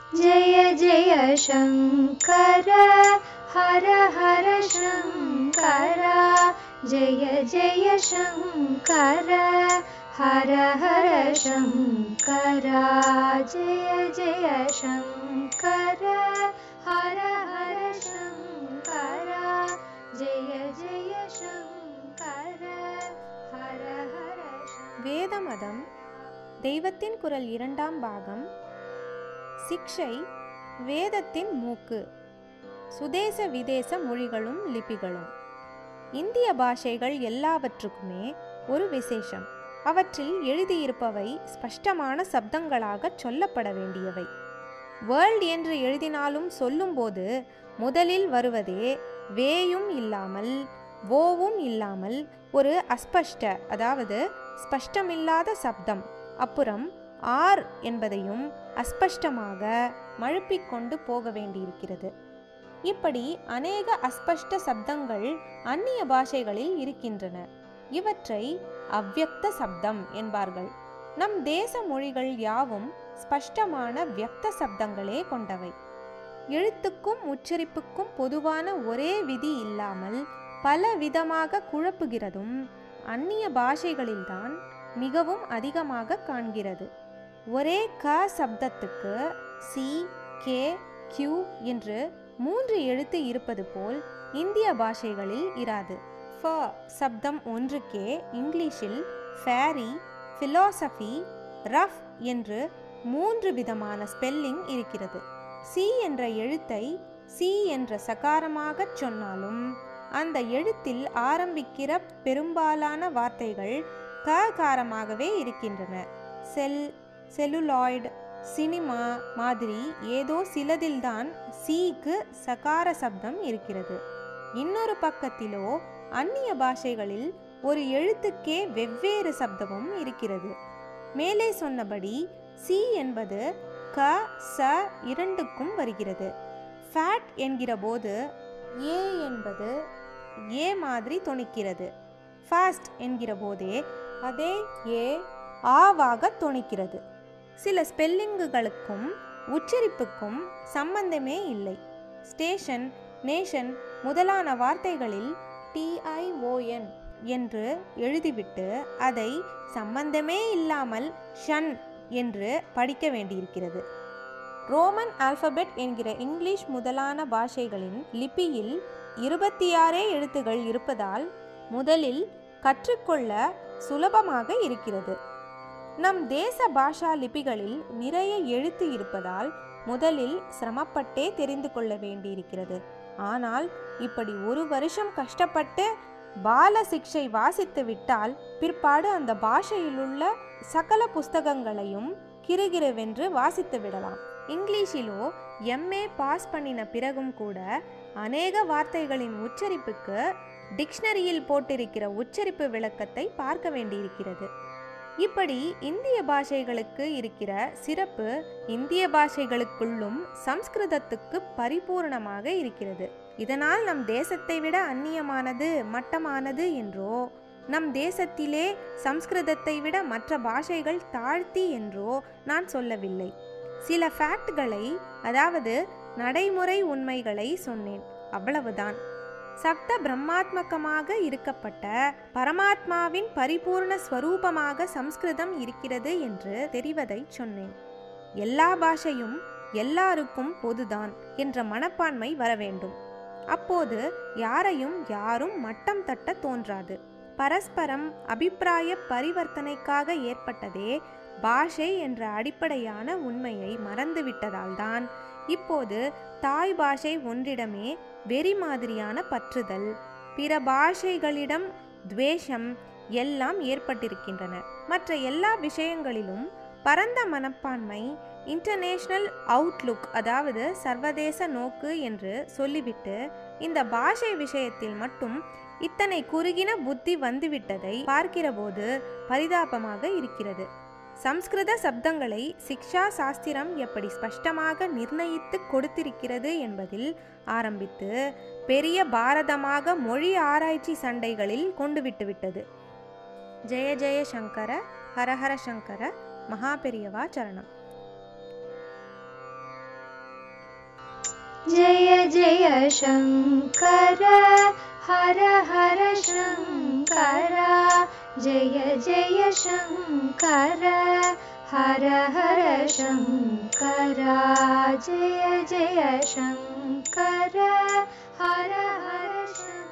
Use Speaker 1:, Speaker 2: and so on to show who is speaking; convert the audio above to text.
Speaker 1: जय जय शङ्कर हर हर शङ्कर जय जय शङ्कर हर हर शङ्कर जय जय शङ्कर हर हर शङ्कर जय जय शङ्कर हर हर शङ्कर
Speaker 2: வேத மதம் தெய்வத்தின் குரல் இரண்டாம் பாகம் சிக்ஷை வேதத்தின் மூக்கு சுதேச விதேச மொழிகளும் லிபிகளும் இந்திய பாஷைகள் எல்லாவற்றுக்குமே ஒரு விசேஷம் அவற்றில் எழுதியிருப்பவை ஸ்பஷ்டமான சப்தங்களாக சொல்லப்பட வேண்டியவை வேர்ல்ட் என்று எழுதினாலும் சொல்லும்போது முதலில் வருவதே வேயும் இல்லாமல் ஓவும் இல்லாமல் ஒரு அஸ்பஷ்ட அதாவது ஸ்பஷ்டமில்லாத சப்தம் அப்புறம் ஆர் என்பதையும் அஸ்பஷ்டமாக மழுப்பிக் கொண்டு போக வேண்டியிருக்கிறது இப்படி அநேக அஸ்பஷ்ட சப்தங்கள் அந்நிய பாஷைகளில் இருக்கின்றன இவற்றை அவ்யக்த சப்தம் என்பார்கள் நம் தேச மொழிகள் யாவும் ஸ்பஷ்டமான வியக்த சப்தங்களே கொண்டவை எழுத்துக்கும் உச்சரிப்புக்கும் பொதுவான ஒரே விதி இல்லாமல் பல விதமாக குழப்புகிறதும் அந்நிய பாஷைகளில்தான் மிகவும் அதிகமாக காண்கிறது ஒரே க சப்தத்துக்கு சி கே கியூ என்று மூன்று எழுத்து இருப்பது போல் இந்திய பாஷைகளில் இராது ஃப சப்தம் ஒன்றுக்கே இங்கிலீஷில் ஃபேரி ஃபிலோசஃபி ரஃப் என்று மூன்று விதமான ஸ்பெல்லிங் இருக்கிறது சி என்ற எழுத்தை சி என்ற சகாரமாகச் சொன்னாலும் அந்த எழுத்தில் ஆரம்பிக்கிற பெரும்பாலான வார்த்தைகள் க காரமாகவே இருக்கின்றன செல் செல்லுலாய்டு சினிமா மாதிரி ஏதோ சிலதில்தான் சீக்கு சகார சப்தம் இருக்கிறது இன்னொரு பக்கத்திலோ அந்நிய பாஷைகளில் ஒரு எழுத்துக்கே வெவ்வேறு சப்தமும் இருக்கிறது மேலே சொன்னபடி சி என்பது க ச இரண்டுக்கும் வருகிறது ஃபேட் என்கிற போது ஏ என்பது ஏ மாதிரி தொனிக்கிறது ஃபாஸ்ட் என்கிற போதே அதே ஏ ஆவாக தொனிக்கிறது சில ஸ்பெல்லிங்குகளுக்கும் உச்சரிப்புக்கும் சம்பந்தமே இல்லை ஸ்டேஷன் நேஷன் முதலான வார்த்தைகளில் டிஐஓஎன் என்று எழுதிவிட்டு அதை சம்பந்தமே இல்லாமல் ஷன் என்று படிக்க வேண்டியிருக்கிறது ரோமன் ஆல்பபெட் என்கிற இங்கிலீஷ் முதலான பாஷைகளின் லிபியில் இருபத்தி ஆறே எழுத்துகள் இருப்பதால் முதலில் கற்றுக்கொள்ள சுலபமாக இருக்கிறது நம் தேச பாஷா லிபிகளில் நிறைய எழுத்து இருப்பதால் முதலில் சிரமப்பட்டே தெரிந்து கொள்ள வேண்டியிருக்கிறது ஆனால் இப்படி ஒரு வருஷம் கஷ்டப்பட்டு பால சிக்ஷை வாசித்து விட்டால் பிற்பாடு அந்த பாஷையிலுள்ள சகல புஸ்தகங்களையும் கிருகிருவென்று வாசித்து விடலாம் இங்கிலீஷிலோ எம்ஏ பாஸ் பண்ணின பிறகும் கூட அநேக வார்த்தைகளின் உச்சரிப்புக்கு டிக்ஷனரியில் போட்டிருக்கிற உச்சரிப்பு விளக்கத்தை பார்க்க வேண்டியிருக்கிறது இப்படி இந்திய பாஷைகளுக்கு இருக்கிற சிறப்பு இந்திய பாஷைகளுக்குள்ளும் சம்ஸ்கிருதத்துக்கு பரிபூர்ணமாக இருக்கிறது இதனால் நம் தேசத்தை விட அந்நியமானது மட்டமானது என்றோ நம் தேசத்திலே சம்ஸ்கிருதத்தை விட மற்ற பாஷைகள் தாழ்த்தி என்றோ நான் சொல்லவில்லை சில ஃபேக்ட்களை அதாவது நடைமுறை உண்மைகளை சொன்னேன் அவ்வளவுதான் சப்த பிரம்மாத்மகமாக இருக்கப்பட்ட பரமாத்மாவின் பரிபூர்ண ஸ்வரூபமாக சம்ஸ்கிருதம் இருக்கிறது என்று தெரிவதை சொன்னேன் எல்லா பாஷையும் எல்லாருக்கும் பொதுதான் என்ற மனப்பான்மை வர வேண்டும் அப்போது யாரையும் யாரும் மட்டம் தட்ட தோன்றாது பரஸ்பரம் அபிப்பிராய பரிவர்த்தனைக்காக ஏற்பட்டதே பாஷை என்ற அடிப்படையான உண்மையை மறந்துவிட்டதால்தான் இப்போது தாய் பாஷை ஒன்றிடமே வெறி மாதிரியான பற்றுதல் பிற பாஷைகளிடம் துவேஷம் எல்லாம் ஏற்பட்டிருக்கின்றன மற்ற எல்லா விஷயங்களிலும் பரந்த மனப்பான்மை இன்டர்நேஷனல் அவுட்லுக் அதாவது சர்வதேச நோக்கு என்று சொல்லிவிட்டு இந்த பாஷை விஷயத்தில் மட்டும் இத்தனை குறுகின புத்தி வந்துவிட்டதை பார்க்கிறபோது பரிதாபமாக இருக்கிறது சம்ஸ்கிருத சப்தங்களை சிக்ஷா சாஸ்திரம் எப்படி ஸ்பஷ்டமாக நிர்ணயித்து கொடுத்திருக்கிறது என்பதில் ஆரம்பித்து பெரிய பாரதமாக மொழி ஆராய்ச்சி சண்டைகளில் கொண்டு விட்டுவிட்டது ஜெய ஜெய சங்கர ஹரஹர சங்கர மகாபெரியவா சரணம்
Speaker 1: जय जय शङ्कर हर हर शङ्करा जय जय शङ्कर हर हर शङ्करा जय जय शङ्कर हर हर शङ्कर